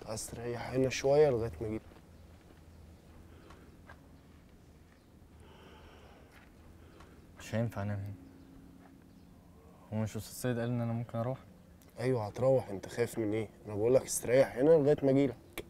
استريح هنا شويه لغايه ما اجيب مش هينفع انام هنا هو مش استاذ سيد قال ان انا ممكن اروح ايوه هتروح انت خايف من ايه انا بقول لك استريح هنا لغايه ما اجيلك